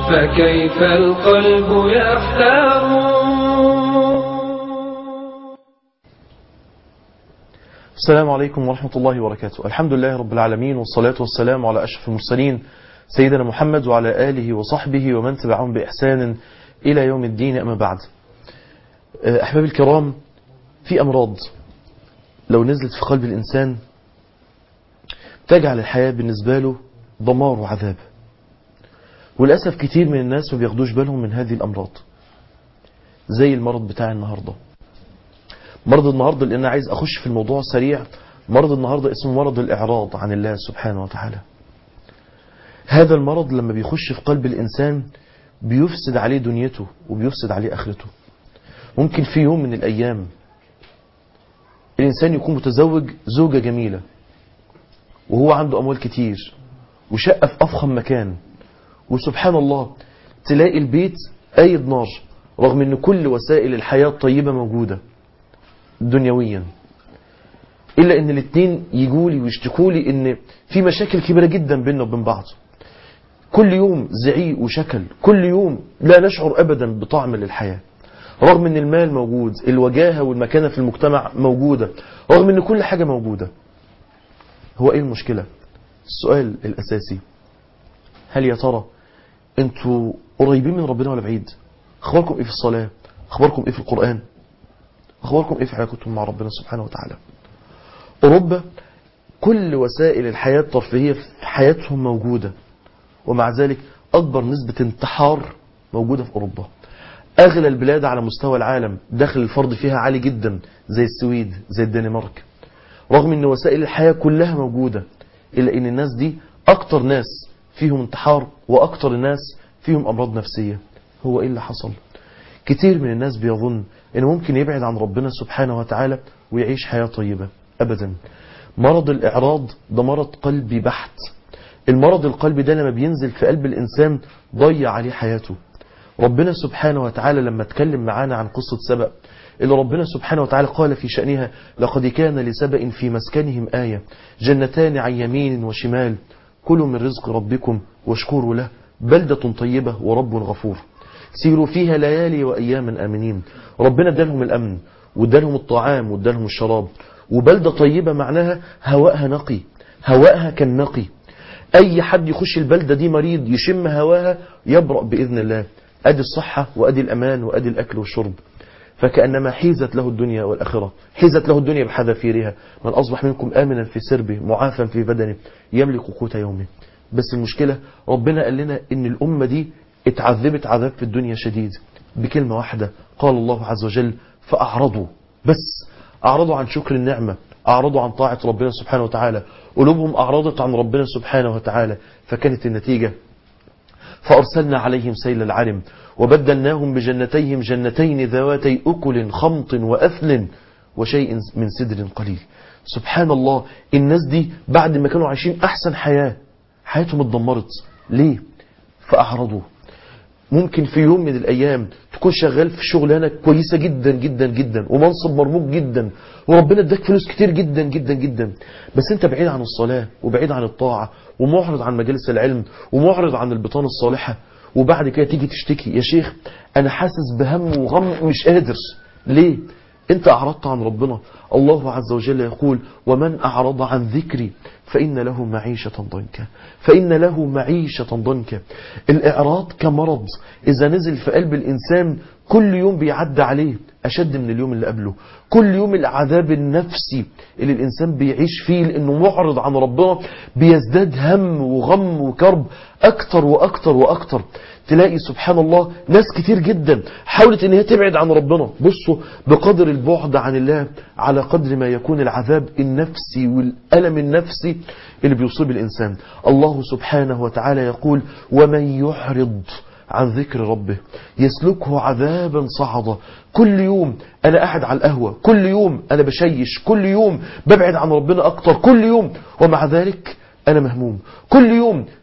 فكيف القلب يحتار السلام عليكم ورحمة الله وبركاته الحمد لله رب العالمين والصلاة والسلام على أشرف المرسلين سيدنا محمد وعلى آله وصحبه ومن تبعهم بإحسان إلى يوم الدين أما بعد أحباب الكرام في أمراض لو نزلت في قلب الإنسان تجعل الحياة بالنسبة له دمار وعذاب وللأسف كتير من الناس ما بياخدوش بالهم من هذه الأمراض زي المرض بتاع النهاردة مرض النهاردة لأن أنا عايز أخش في الموضوع سريع مرض النهاردة اسمه مرض الإعراض عن الله سبحانه وتعالى هذا المرض لما بيخش في قلب الإنسان بيفسد عليه دنيته وبيفسد عليه آخرته ممكن في يوم من الأيام الإنسان يكون متزوج زوجة جميلة وهو عنده أموال كتير وشقة في أفخم مكان وسبحان الله تلاقي البيت قايد نار رغم ان كل وسائل الحياة الطيبة موجودة دنيويا إلا ان الاثنين يجولي ويشتكولي ان في مشاكل كبيرة جدا بيننا وبين بعض كل يوم زعيق وشكل كل يوم لا نشعر أبدا بطعم للحياة رغم ان المال موجود الوجاهة والمكانة في المجتمع موجودة رغم ان كل حاجة موجودة هو ايه المشكلة السؤال الأساسي هل يا ترى انتوا قريبين من ربنا ولا بعيد اخباركم ايه في الصلاة اخباركم ايه في القرآن اخباركم ايه في حياتكم مع ربنا سبحانه وتعالى اوروبا كل وسائل الحياة الترفيهية في حياتهم موجودة ومع ذلك اكبر نسبة انتحار موجودة في اوروبا اغلى البلاد على مستوى العالم دخل الفرد فيها عالي جدا زي السويد زي الدنمارك رغم ان وسائل الحياة كلها موجودة الا ان الناس دي اكتر ناس فيهم انتحار واكتر الناس فيهم امراض نفسية هو ايه اللي حصل كتير من الناس بيظن انه ممكن يبعد عن ربنا سبحانه وتعالى ويعيش حياة طيبة ابدا مرض الاعراض ده مرض قلبي بحت المرض القلبي ده لما بينزل في قلب الانسان ضيع عليه حياته ربنا سبحانه وتعالى لما اتكلم معانا عن قصة سبأ اللي ربنا سبحانه وتعالى قال في شأنها لقد كان لسبأ في مسكنهم آية جنتان عن يمين وشمال كلوا من رزق ربكم واشكروا له بلدة طيبة ورب غفور سيروا فيها ليالي وأيام آمنين ربنا ادالهم الأمن وادالهم الطعام وادالهم الشراب وبلدة طيبة معناها هواءها نقي هواءها كان نقي أي حد يخش البلدة دي مريض يشم هواها يبرأ بإذن الله أدي الصحة وأدي الأمان وأدي الأكل والشرب فكأنما حيزت له الدنيا والآخرة حيزت له الدنيا بحذافيرها من أصبح منكم آمنا في سربه معافا في بدنه يملك قوت يومه بس المشكلة ربنا قال لنا إن الأمة دي اتعذبت عذاب في الدنيا شديد بكلمة واحدة قال الله عز وجل فأعرضوا بس أعرضوا عن شكر النعمة أعرضوا عن طاعة ربنا سبحانه وتعالى قلوبهم أعرضت عن ربنا سبحانه وتعالى فكانت النتيجة فأرسلنا عليهم سيل العرم وبدلناهم بجنتيهم جنتين ذواتي أكل خمط وأثل وشيء من سدر قليل سبحان الله الناس دي بعد ما كانوا عايشين أحسن حياة حياتهم اتدمرت ليه فأعرضوا ممكن في يوم من الأيام تكون شغال في شغلانة كويسة جدا جدا جدا ومنصب مرموق جدا وربنا اداك فلوس كتير جدا جدا جدا بس انت بعيد عن الصلاة وبعيد عن الطاعة ومعرض عن مجالس العلم ومعرض عن البطانة الصالحة وبعد كده تيجي تشتكي يا شيخ انا حاسس بهم وغم مش قادر ليه انت اعرضت عن ربنا الله عز وجل يقول ومن اعرض عن ذكري فإن له معيشة ضنكا فإن له معيشة ضنكا الإعراض كمرض إذا نزل في قلب الإنسان كل يوم بيعدى عليه أشد من اليوم اللي قبله كل يوم العذاب النفسي اللي الإنسان بيعيش فيه لأنه معرض عن ربنا بيزداد هم وغم وكرب أكتر وأكتر وأكتر تلاقي سبحان الله ناس كتير جدا حاولت ان هي تبعد عن ربنا بصوا بقدر البعد عن الله على قدر ما يكون العذاب النفسي والألم النفسي اللي بيصيب الإنسان الله سبحانه وتعالى يقول ومن يحرض عن ذكر ربه يسلكه عذابا صعدا كل يوم أنا قاعد على القهوة كل يوم أنا بشيش كل يوم ببعد عن ربنا أكتر كل يوم ومع ذلك أنا مهموم كل يوم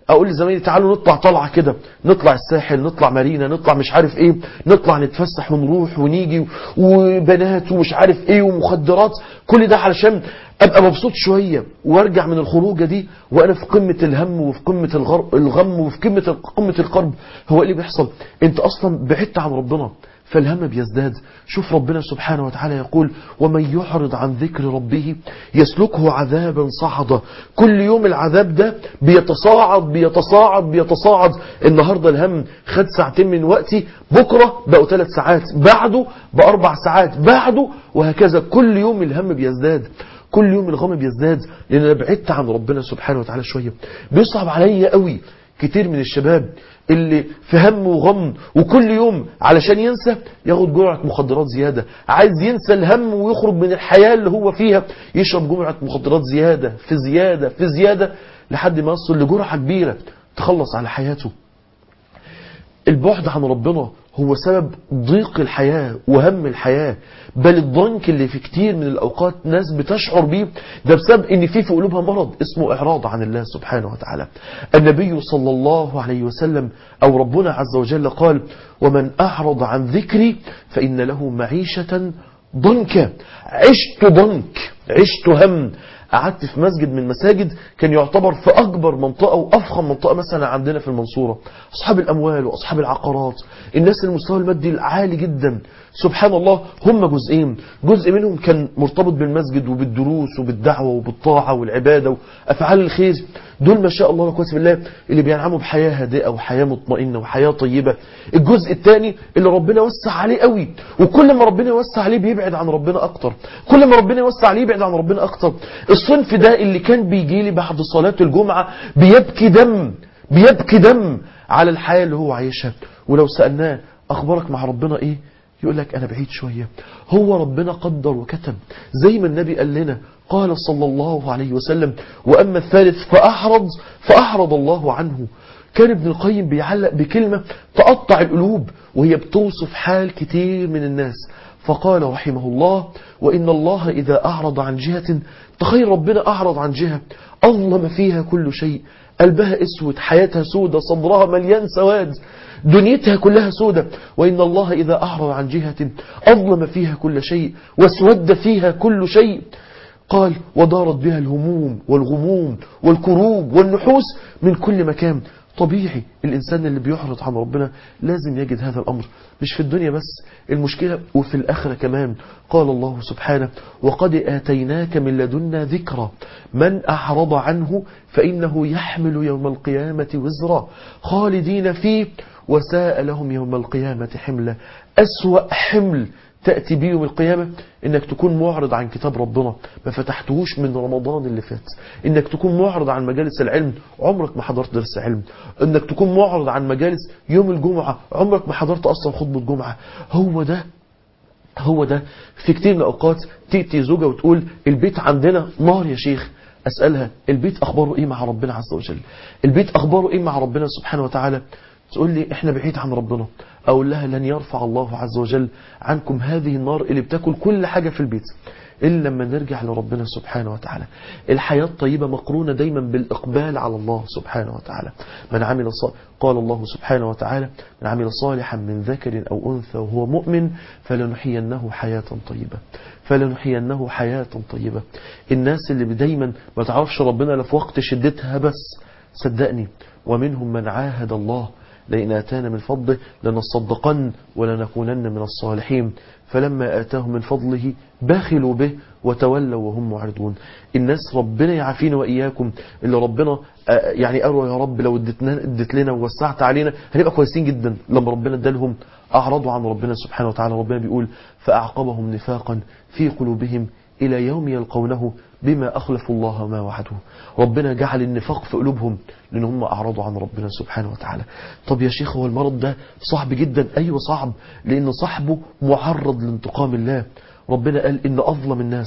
اقول لزمايلي تعالوا نطلع طلعه كده نطلع الساحل نطلع مارينا نطلع مش عارف ايه نطلع نتفسح ونروح ونيجي وبنات ومش عارف ايه ومخدرات كل ده علشان ابقى مبسوط شويه وارجع من الخروجه دي وانا في قمه الهم وفي قمه الغر- الغم وفي قمه قمه القرب هو ايه اللي بيحصل انت اصلا بعدت عن ربنا فالهم بيزداد شوف ربنا سبحانه وتعالى يقول ومن يعرض عن ذكر ربه يسلكه عذابا صعدا كل يوم العذاب ده بيتصاعد بيتصاعد بيتصاعد النهاردة الهم خد ساعتين من وقتي بكرة بقوا ثلاث ساعات بعده بأربع ساعات بعده وهكذا كل يوم الهم بيزداد كل يوم الغم بيزداد لان انا بعدت عن ربنا سبحانه وتعالى شويه بيصعب عليا قوي كتير من الشباب اللي في هم وغم وكل يوم علشان ينسى ياخد جرعة مخدرات زيادة عايز ينسى الهم ويخرج من الحياة اللي هو فيها يشرب جرعة مخدرات زيادة في زيادة في زيادة لحد ما يصل لجرعة كبيرة تخلص على حياته البعد عن ربنا هو سبب ضيق الحياة وهم الحياة بل الضنك اللي في كتير من الأوقات ناس بتشعر بيه ده بسبب ان في في قلوبها مرض اسمه إعراض عن الله سبحانه وتعالى النبي صلى الله عليه وسلم أو ربنا عز وجل قال ومن أعرض عن ذكري فإن له معيشة ضنكا عشت ضنك عشت هم قعدت في مسجد من المساجد كان يعتبر في أكبر منطقة وأفخم منطقة مثلا عندنا في المنصورة أصحاب الأموال وأصحاب العقارات الناس المستوى المادي العالي جدا سبحان الله هم جزئين جزء منهم كان مرتبط بالمسجد وبالدروس وبالدعوة وبالطاعة والعبادة وأفعال الخير دول ما شاء الله لا قوه بالله اللي بينعموا بحياة هادئة وحياة مطمئنة وحياة طيبة الجزء الثاني اللي ربنا وسع عليه قوي وكل ما ربنا يوسع عليه بيبعد عن ربنا أكتر كل ما ربنا يوسع عليه يبعد عن ربنا أكتر الصنف ده اللي كان بيجي لي بعد صلاة الجمعة بيبكي دم بيبكي دم على الحياة اللي هو عايشها ولو سألناه أخبارك مع ربنا إيه يقول لك أنا بعيد شوية هو ربنا قدر وكتب زي ما النبي قال لنا قال صلى الله عليه وسلم وأما الثالث فأحرض فأحرض الله عنه كان ابن القيم بيعلق بكلمة تقطع القلوب وهي بتوصف حال كتير من الناس فقال رحمه الله وإن الله إذا أعرض عن جهة تخيل ربنا أعرض عن جهة أظلم فيها كل شيء قلبها اسود حياتها سودة صدرها مليان سواد دنيتها كلها سودة وإن الله إذا أعرض عن جهة أظلم فيها كل شيء واسود فيها كل شيء قال ودارت بها الهموم والغموم والكروب والنحوس من كل مكان طبيعي الإنسان اللي بيعرض عن ربنا لازم يجد هذا الأمر مش في الدنيا بس المشكلة وفي الآخرة كمان قال الله سبحانه وقد آتيناك من لدنا ذكرى من أعرض عنه فإنه يحمل يوم القيامة وزرا خالدين فيه وساء لهم يوم القيامة حملا أسوأ حمل تأتي بيه يوم القيامة انك تكون معرض عن كتاب ربنا ما فتحتهوش من رمضان اللي فات انك تكون معرض عن مجالس العلم عمرك ما حضرت درس علم انك تكون معرض عن مجالس يوم الجمعة عمرك ما حضرت اصلا خطبة جمعة هو ده هو ده في كتير من الاوقات تأتي زوجة وتقول البيت عندنا نار يا شيخ اسألها البيت اخباره ايه مع ربنا عز وجل البيت اخباره ايه مع ربنا سبحانه وتعالى تقول لي احنا بعيد عن ربنا اقول لها لن يرفع الله عز وجل عنكم هذه النار اللي بتاكل كل حاجة في البيت إلا لما نرجع لربنا سبحانه وتعالى الحياة الطيبة مقرونة دايما بالإقبال على الله سبحانه وتعالى من عمل ص... قال الله سبحانه وتعالى من عمل صالحا من ذكر أو أنثى وهو مؤمن فلنحيينه حياة طيبة فلنحيينه حياة طيبة الناس اللي دايما ما تعرفش ربنا لا في وقت شدتها بس صدقني ومنهم من عاهد الله لئن آتانا من فضله لنصدقن ولنكونن من الصالحين فلما آتاهم من فضله بخلوا به وتولوا وهم معرضون الناس ربنا يعافينا وإياكم اللي ربنا يعني قالوا يا رب لو اديتنا اديت لنا ووسعت علينا هنبقى كويسين جدا لما ربنا ادالهم أعرضوا عن ربنا سبحانه وتعالى ربنا بيقول فأعقبهم نفاقا في قلوبهم إلى يوم يلقونه بما أخلفوا الله ما وعدوه ربنا جعل النفاق في قلوبهم لأن هم أعرضوا عن ربنا سبحانه وتعالى طب يا شيخ هو المرض ده صعب جدا أيوة صعب لأن صاحبه معرض لانتقام الله ربنا قال إن أظلم الناس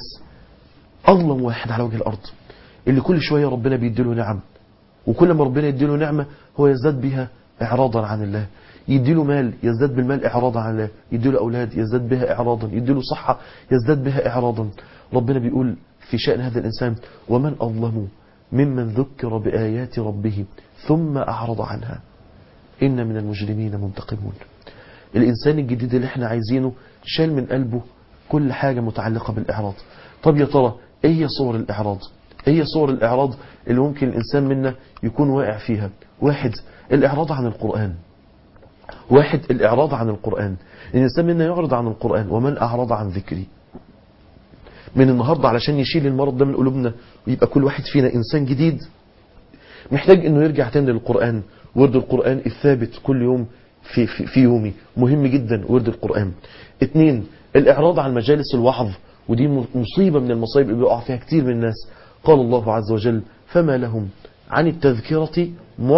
أظلم واحد على وجه الأرض اللي كل شوية ربنا بيديله نعم وكل ما ربنا يديله نعمة هو يزداد بها إعراضا عن الله يديله مال يزداد بالمال إعراضا عن الله يديله أولاد يزداد بها إعراضا يديله صحة يزداد بها إعراضا ربنا بيقول في شأن هذا الإنسان ومن أظلم ممن ذكر بآيات ربه ثم أعرض عنها إن من المجرمين منتقمون الإنسان الجديد اللي احنا عايزينه شال من قلبه كل حاجة متعلقة بالإعراض طب يا ترى ايه هي صور الإعراض ايه هي صور الإعراض اللي ممكن الإنسان منا يكون واقع فيها واحد الإعراض عن القرآن واحد الإعراض عن القرآن الإنسان منا يعرض عن القرآن ومن أعرض عن ذكري من النهاردة علشان يشيل المرض ده من قلوبنا ويبقى كل واحد فينا إنسان جديد محتاج انه يرجع تاني للقرآن ورد القرآن الثابت كل يوم في, في, في يومي مهم جدا ورد القرآن اتنين الإعراض عن مجالس الوعظ ودي مصيبة من المصايب اللي بيقع فيها كتير من الناس قال الله عز وجل فما لهم عن التذكرة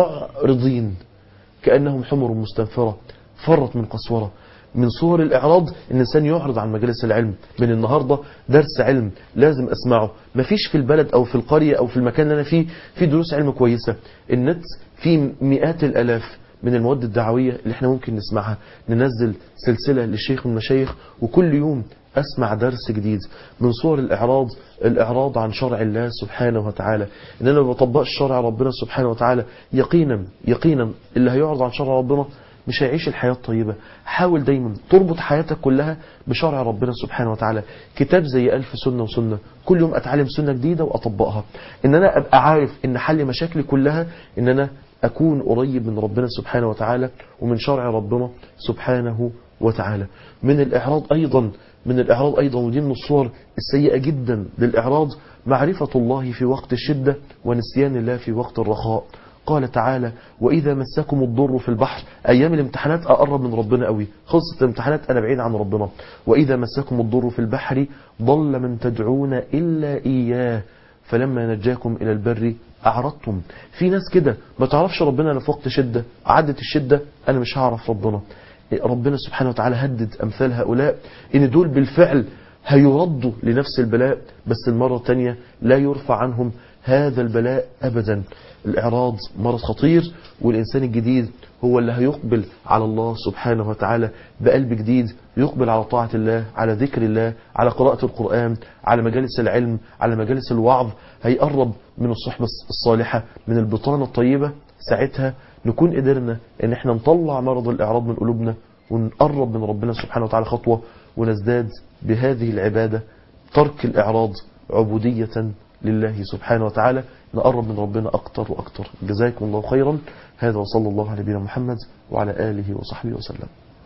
معرضين كأنهم حمر مستنفرة فرت من قسورة من صور الإعراض ان الإنسان يعرض عن مجالس العلم من النهاردة درس علم لازم أسمعه مفيش في البلد أو في القرية أو في المكان اللي أنا فيه في دروس علم كويسة النت فيه مئات الألاف من المواد الدعوية اللي احنا ممكن نسمعها ننزل سلسلة لشيخ من المشايخ وكل يوم أسمع درس جديد من صور الإعراض الإعراض عن شرع الله سبحانه وتعالى إن أنا ما بطبقش شرع ربنا سبحانه وتعالى يقينا يقينا اللي هيعرض عن شرع ربنا مش هيعيش الحياة الطيبة حاول دايما تربط حياتك كلها بشرع ربنا سبحانه وتعالى كتاب زي ألف سنة وسنة كل يوم أتعلم سنة جديدة وأطبقها إن أنا أبقى عارف إن حل مشاكلي كلها إن أنا أكون قريب من ربنا سبحانه وتعالى ومن شرع ربنا سبحانه وتعالى من الإعراض أيضا من الإعراض أيضا ودي من الصور السيئة جدا للإعراض معرفة الله في وقت الشدة ونسيان الله في وقت الرخاء قال تعالى وإذا مسكم الضر في البحر أيام الامتحانات أقرب من ربنا قوي خلصت الامتحانات أنا بعيد عن ربنا وإذا مسكم الضر في البحر ضل من تدعون إلا إياه فلما نجاكم إلى البر أعرضتم في ناس كده ما تعرفش ربنا أنا في وقت شدة عدت الشدة أنا مش هعرف ربنا ربنا سبحانه وتعالى هدد أمثال هؤلاء إن دول بالفعل هيردوا لنفس البلاء بس المرة الثانية لا يرفع عنهم هذا البلاء أبدا الإعراض مرض خطير والإنسان الجديد هو اللي هيقبل على الله سبحانه وتعالى بقلب جديد يقبل على طاعة الله على ذكر الله على قراءة القرآن على مجالس العلم على مجالس الوعظ هيقرب من الصحبة الصالحة من البطانة الطيبة ساعتها نكون قدرنا ان احنا نطلع مرض الإعراض من قلوبنا ونقرب من ربنا سبحانه وتعالى خطوة ونزداد بهذه العبادة ترك الإعراض عبودية لله سبحانه وتعالى نقرب من ربنا أكتر وأكتر جزاكم الله خيرا هذا وصلى الله على نبينا محمد وعلى آله وصحبه وسلم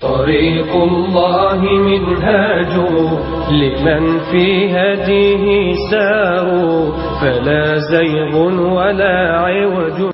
طريق الله منهاج لمن في هديه ساروا فلا زيغ ولا عوج